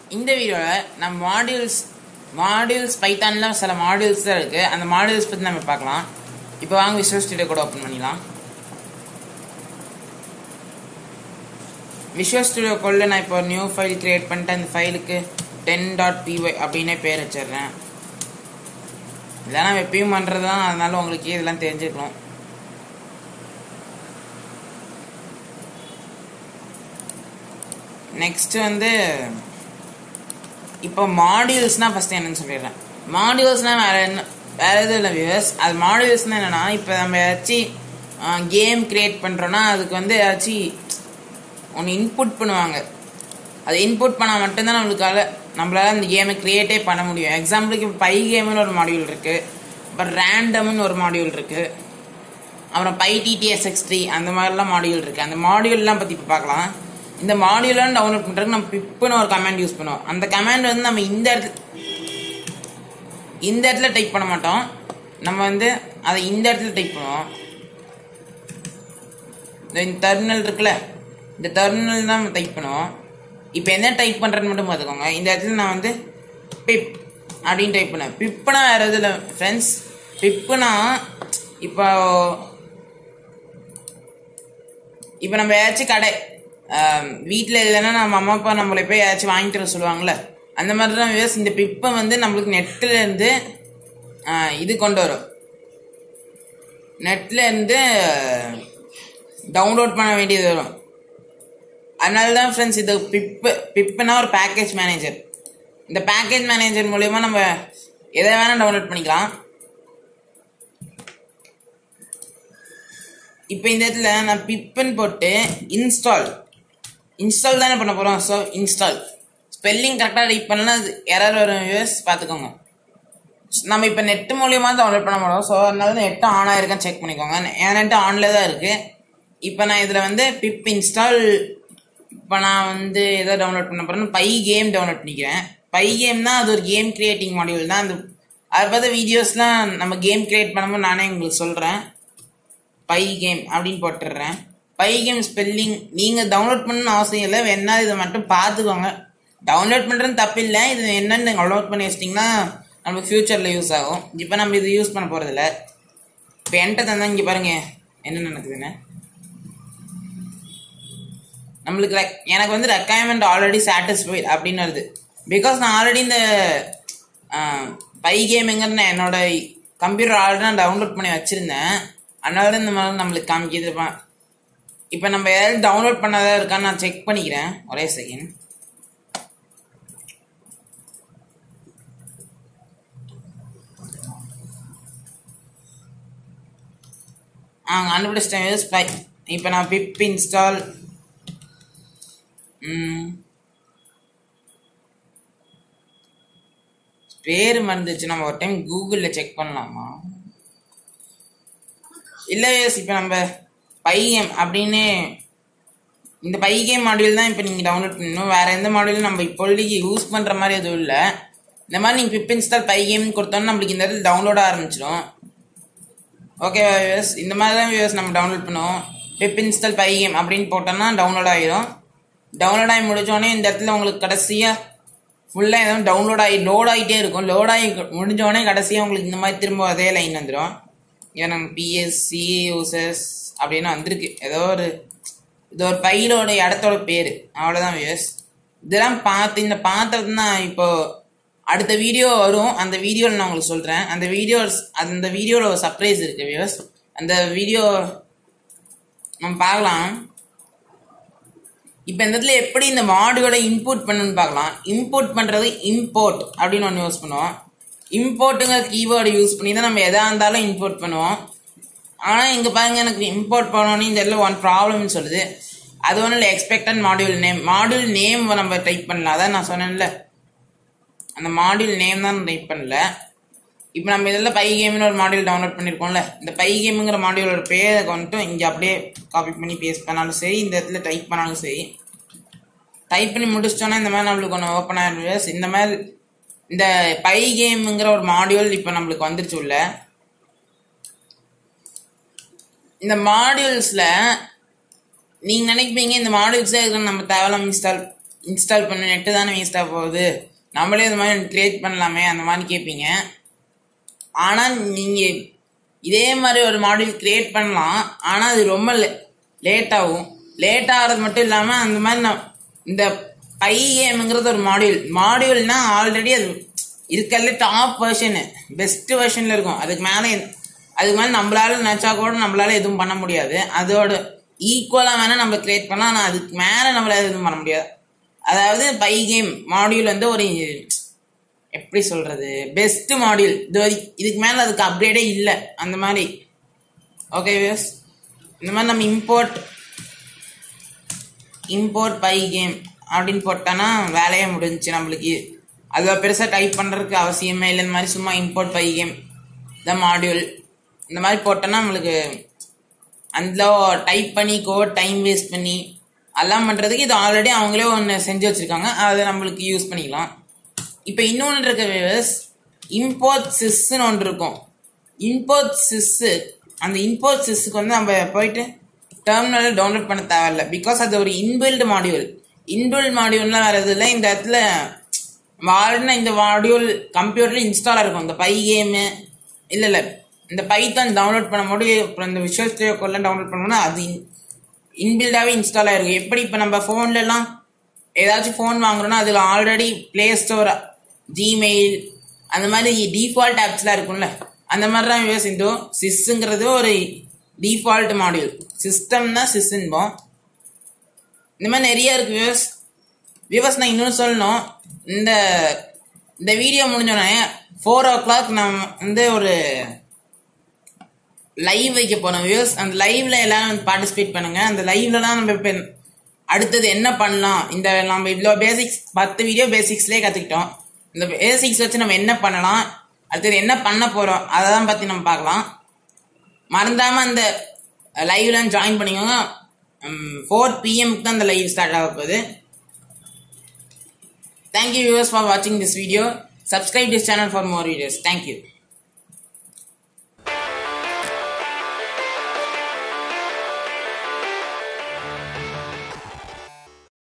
இந்த வீடியோவில் நம்ம மாடியூல்ஸ் மாடியூல்ஸ் பைத்தானில் சில மாடியூல்ஸ் தான் இருக்குது அந்த மாடியூல்ஸ் பற்றி நம்ம பார்க்கலாம் இப்போ வாங்க விஷுவல் ஸ்டுடியோ கூட ஓப்பன் பண்ணிடலாம் விஷுவல் ஸ்டுடியோ கோல்ல நான் இப்போ நியூ ஃபைல் கிரியேட் பண்ணிட்டு அந்த ஃபைலுக்கு டென் டாட் பிஒய் அப்படின்னே பேர் வச்சிடுறேன் இதெல்லாம் நம்ம எப்பயும் பண்ணுறது தான் அதனால உங்களுக்கு இதெல்லாம் தெரிஞ்சுக்கணும் நெக்ஸ்ட் வந்து இப்போ மாடியூல்ஸ்னால் ஃபஸ்ட்டு என்னன்னு சொல்லிடுறேன் மாடியூல்ஸ்னால் வேறு என்ன வேறு எதுவும் இல்லை வியூவர்ஸ் அது மாடியூல்ஸ்னால் என்னென்னா இப்போ நம்ம ஏதாச்சும் கேம் க்ரியேட் பண்ணுறோன்னா அதுக்கு வந்து ஏதாச்சும் ஒன்று இன்புட் பண்ணுவாங்க அது இன்புட் பண்ணால் மட்டும்தான் நம்மளுக்கால நம்மளால அந்த கேமை க்ரியேட்டே பண்ண முடியும் எக்ஸாம்பிளுக்கு இப்போ பை கேம்னு ஒரு மாடியூல் இருக்குது அப்புறம் ரேண்டம்னு ஒரு மாடியூல் இருக்குது அப்புறம் பை டிடிஎஸ்எக்ஸ் த்ரீ அந்த மாதிரிலாம் மாடியூல் இருக்குது அந்த மாடியூல்லாம் பற்றி இப்போ பார்க்கலாம் இந்த மாடியூலாம் டவுன்லோட் பண்ணுறதுக்கு நம்ம பிப்புன்னு ஒரு கமாண்ட் யூஸ் பண்ணுவோம் அந்த கமாண்ட் வந்து நம்ம இந்த இடத்துல இந்த இடத்துல டைப் பண்ண மாட்டோம் நம்ம வந்து அதை இந்த இடத்துல டைப் பண்ணுவோம் இந்த டெர்மினல் இருக்குல்ல இந்த டெர்மினல் தான் நம்ம டைப் பண்ணுவோம் இப்போ என்ன டைப் பண்ணுறேன்னு மட்டும் பார்த்துக்கோங்க இந்த இடத்துல நான் வந்து பிப் அப்படின்னு டைப் பண்ணேன் பிப்புனா வேறு எதுவும் இல்லை ஃப்ரெண்ட்ஸ் பிப்புனா இப்போ இப்போ நம்ம ஏதாச்சும் கடை வீட்டில் இல்லைன்னா நம்ம அம்மா அப்பா நம்மளை போய் ஏதாச்சும் வாங்கிட்டு வர சொல்லுவாங்கள்ல அந்த மாதிரி தான் விவஸ் இந்த பிப்பை வந்து நம்மளுக்கு நெட்டில் இருந்து இது கொண்டு வரும் நெட்டில் இருந்து டவுன்லோட் பண்ண வேண்டியது வரும் அதனால தான் ஃப்ரெண்ட்ஸ் இது பிப்பு பிப்புனா ஒரு பேக்கேஜ் மேனேஜர் இந்த பேக்கேஜ் மேனேஜர் மூலயமா நம்ம எதை வேணால் டவுன்லோட் பண்ணிக்கலாம் இப்போ இந்த இடத்துல நான் பிப்புன்னு போட்டு இன்ஸ்டால் இன்ஸ்டால் தானே பண்ண போகிறோம் ஸோ இன்ஸ்டால் ஸ்பெல்லிங் கரெக்டாக டைப் பண்ணலாம் அது எரர் வரும் வியூஸ் பார்த்துக்கோங்க நம்ம இப்போ நெட்டு மூலியமாக டவுன்லோட் பண்ண போகிறோம் ஸோ அதனால நெட்டு ஆன் ஆயிருக்கான்னு செக் பண்ணிக்கோங்க என் நெட்டு ஆனில் தான் இருக்குது இப்போ நான் இதில் வந்து பிப் இன்ஸ்டால் இப்போ நான் வந்து எதோ டவுன்லோட் பண்ண போகிறேன்னு பை கேம் டவுன்லோட் பண்ணிக்கிறேன் பை கேம்னா அது ஒரு கேம் கிரியேட்டிங் மாடியூல் தான் அந்த அதை பார்த்த வீடியோஸ்லாம் நம்ம கேம் கிரியேட் பண்ணும்போது நானே உங்களுக்கு சொல்கிறேன் பை கேம் அப்படின்னு போட்டுடுறேன் பை கேம் ஸ்பெல்லிங் நீங்கள் டவுன்லோட் பண்ணணும்னு அவசியம் இல்லை வேணா இதை மட்டும் பார்த்துக்கோங்க டவுன்லோட் பண்ணுறது தப்பு இல்லை இது என்னென்னு டவுன்லோட் பண்ணி வச்சிட்டிங்கன்னா நமக்கு ஃப்யூச்சரில் யூஸ் ஆகும் இப்போ நம்ம இது யூஸ் பண்ண போகிறதில்ல இப்போ என்கிட்ட தந்தால் இங்கே பாருங்கள் என்ன நடக்குதுன்னு நம்மளுக்கு எனக்கு வந்து ரெக்குயர்மெண்ட் ஆல்ரெடி சாட்டிஸ்ஃபைட் அப்படின்னு வருது பிகாஸ் நான் ஆல்ரெடி இந்த பை கேமுங்கிற நான் என்னோட கம்ப்யூட்டர் ஆல்ரெடி நான் டவுன்லோட் பண்ணி வச்சுருந்தேன் அதனால தான் இந்த மாதிரி நம்மளுக்கு காமிக்கிது இப்போ நம்ம ஏதாவது டவுன்லோட் பண்ணாதான் இருக்கான்னு நான் செக் பண்ணிக்கிறேன் ஒரே செகண்ட் ஆ கண்டுபிடிச்சிட்டேன் யூஸ் பை இப்போ நான் பிப் இன்ஸ்டால் பேர் மறந்துச்சு நம்ம ஒரு டைம் கூகுளில் செக் பண்ணலாமா இல்லை இப்போ நம்ம பையம் அப்படின்னு இந்த பை கேம் மாடியூல் தான் இப்போ நீங்கள் டவுன்லோட் பண்ணணும் வேறு எந்த மாடியூலும் நம்ம இப்போதைக்கு யூஸ் பண்ணுற மாதிரி எதுவும் இல்லை இந்த மாதிரி நீங்கள் பிப் இன்ஸ்டால் பை கேம் கொடுத்தோன்னா நம்மளுக்கு இந்த இடத்துல டவுன்லோட் ஆரம்பிச்சிடும் ஓகே வியூஸ் இந்த மாதிரி தான் வியூஸ் நம்ம டவுன்லோட் பண்ணுவோம் பிப் இன்ஸ்டால் பை கேம் அப்படின்னு போட்டோம்னா டவுன்லோட் ஆகிடும் டவுன்லோட் ஆகி முடிஞ்சோடனே இந்த இடத்துல உங்களுக்கு கடைசியாக ஃபுல்லாக எதுவும் டவுன்லோட் ஆகி லோட் ஆகிட்டே இருக்கும் லோட் ஆகி முடிஞ்சோடனே கடைசியாக உங்களுக்கு இந்த மாதிரி திரும்ப அதே லைன் வந்துடும் ஏன்னா பிஎஸ்சி யூசர்ஸ் அப்படின்னு வந்திருக்கு ஏதோ ஒரு இது ஒரு ஃபைலோட இடத்தோட பேர் அவ்வளோதான் வியூஸ் இதெல்லாம் பார்த்து இந்த பார்த்தது தான் இப்போ அடுத்த வீடியோ வரும் அந்த வீடியோவில் நான் உங்களுக்கு சொல்கிறேன் அந்த வீடியோ அந்த வீடியோவில் ஒரு சர்ப்ரைஸ் இருக்குது வியூஸ் அந்த வீடியோ நம்ம பார்க்கலாம் இப்போ இந்த இடத்துல எப்படி இந்த மாடியோட இன்புட் பண்ணுன்னு பார்க்கலாம் இன்புட் பண்ணுறது இம்போர்ட் அப்படின்னு ஒன்று யூஸ் பண்ணுவோம் இம்போர்ட்டுங்கிற கீவேர்டு யூஸ் பண்ணி தான் நம்ம எதாக இருந்தாலும் இம்போர்ட் பண்ணுவோம் ஆனால் இங்கே பாருங்க எனக்கு இம்போர்ட் பண்ணோன்னே இந்த இடத்துல ஒன் ப்ராப்ளம்னு சொல்லுது அது ஒன்றும் இல்லை expected module name module name நம்ம டைப் பண்ணல அதான் நான் சொன்னேன்ல அந்த மாடியூல் நேம் தான் டைப் பண்ணல இப்போ நம்ம இதில் பை கேம்னு ஒரு மாடியூல் டவுன்லோட் பண்ணியிருக்கோம்ல இந்த பை கேமுங்கிற மாடியூலோட பேரை வந்துட்டு இங்கே அப்படியே காப்பி பண்ணி பேஸ்ட் பண்ணாலும் சரி இந்த இடத்துல டைப் பண்ணாலும் சரி டைப் பண்ணி முடிச்சிட்டோன்னா இந்த மாதிரி நம்மளுக்கு ஒன்று ஓப்பன் ஆகிடுவேஸ் இந்த மாதிரி இந்த பை கேமுங்கிற ஒரு மாடியூல் இப்போ நம்மளுக்கு வந்துருச்சு உள்ள இந்த மாடியூல்ஸில் நீங்கள் நினைப்பீங்க இந்த மாடியூல்ஸே இருக்கு நம்ம தேவையில்லாம இன்ஸ்டால் இன்ஸ்டால் பண்ண நெட்டு தானே வேஸ்ட்டாக போகுது நம்மளே இது மாதிரி கிரியேட் பண்ணலாமே அந்த மாதிரி கேட்பீங்க ஆனால் நீங்கள் இதே மாதிரி ஒரு மாடியூல் கிரியேட் பண்ணலாம் ஆனால் அது ரொம்ப லேட் ஆகும் லேட் ஆகிறது மட்டும் இல்லாமல் அந்த மாதிரி நான் இந்த பை கேமுங்கிறது ஒரு மாடியூல் மாடியூல்னா ஆல்ரெடி அது இருக்கிறதுல டாப் வெர்ஷனு பெஸ்ட் வெர்ஷனில் இருக்கும் அதுக்கு மேலே அதுக்கு மேலே நம்மளால நினச்சா கூட நம்மளால எதுவும் பண்ண முடியாது அதோட ஈக்குவலாக வேணால் நம்ம கிரியேட் பண்ணலாம் ஆனால் அதுக்கு மேலே நம்மளால எதுவும் பண்ண முடியாது அதாவது பை கேம் மாடியூல் வந்து ஒரு எப்படி சொல்றது பெஸ்ட் மாடியூல் இது வரை- இதுக்கு மேலே அதுக்கு அப்கிரேடே இல்லை அந்த மாதிரி ஓகே வியர்ஸ் இந்த மாதிரி நம்ம இம்போர்ட் இம்போர்ட் பை கேம் அப்படின்னு போட்டோன்னா வேலையே முடிஞ்சுச்சு நம்மளுக்கு அதில் பெருசாக டைப் பண்ணுறதுக்கு அவசியமே இல்லை இந்த மாதிரி சும்மா import pygame the module இந்த மாதிரி போட்டோன்னா நம்மளுக்கு அதில் டைப் பண்ணி கோட் டைம் வேஸ்ட் பண்ணி எல்லாம் பண்ணுறதுக்கு இது ஆல்ரெடி அவங்களே ஒன்று செஞ்சு வச்சுருக்காங்க அதை நம்மளுக்கு யூஸ் பண்ணிக்கலாம் இப்போ இன்னொன்று இருக்க வியூவர்ஸ் இம்போர்ட் சிஸ்ன்னு ஒன்று இருக்கும் இம்போர்ட் சிஸ்ஸு அந்த இம்போர்ட் சிஸ்ஸுக்கு வந்து நம்ம போயிட்டு டெர்மினல் டவுன்லோட் பண்ண தேவையில்ல பிகாஸ் அது ஒரு இன்பில்டு மாடியூல் இன்பில்ட் மாடியூல்லாம் வேறு இது இல்லை இந்த இடத்துல ஆல்ரெடி இந்த மாடியூல் கம்ப்யூட்டரில் இன்ஸ்டாலாக இருக்கும் இந்த பை கேமு இல்லை இல்லை இந்த பைத்தான் டவுன்லோட் பண்ணும்போது அப்புறம் இந்த விஷுவல் ஸ்டுடியோ கோட்லாம் டவுன்லோட் பண்ணோம்னா அது இன்பில்டாகவே இன்ஸ்டால் ஆயிருக்கும் எப்படி இப்போ நம்ம ஃபோன்லலாம் ஏதாச்சும் ஃபோன் வாங்குறோம்னா அதில் ஆல்ரெடி ப்ளே ஸ்டோர் ஜிமெயில் அந்த மாதிரி டிஃபால்ட் ஆப்ஸ்லாம் இருக்கும்ல அந்த மாதிரி தான் யூஸ் இந்த சிஸ்ஸுங்கிறது ஒரு டிஃபால்ட் மாடியூல் சிஸ்டம்னா சிஸ்ன்போம் இந்த மாதிரி நிறைய இருக்கு வியூஸ் வியூவர்ஸ் நான் இன்னொன்று சொல்லணும் இந்த இந்த வீடியோ முடிஞ்சோடனே ஃபோர் ஓ கிளாக் நம்ம வந்து ஒரு லைவ் வைக்க போனோம் வியூஸ் அந்த லைவ்ல எல்லாரும் பார்ட்டிசிபேட் பண்ணுங்க அந்த லைவ்ல தான் நம்ம இப்போ அடுத்தது என்ன பண்ணலாம் இந்த நம்ம இவ்வளோ பேசிக்ஸ் பத்து வீடியோ பேசிக்ஸ்லேயே கற்றுக்கிட்டோம் இந்த பேசிக்ஸ் வச்சு நம்ம என்ன பண்ணலாம் அடுத்தது என்ன பண்ண போகிறோம் அதை தான் பற்றி நம்ம பார்க்கலாம் மறந்தாமல் அந்த லைவ்ல ஜாயின் பண்ணிக்கோங்க ஃபோர் பிஎம்க்கு தான் அந்த லைவ் ஸ்டார்ட் ஆக போகுது தேங்க்யூ வியூவர்ஸ் ஃபார் வாட்சிங் this video subscribe this channel for more videos thank you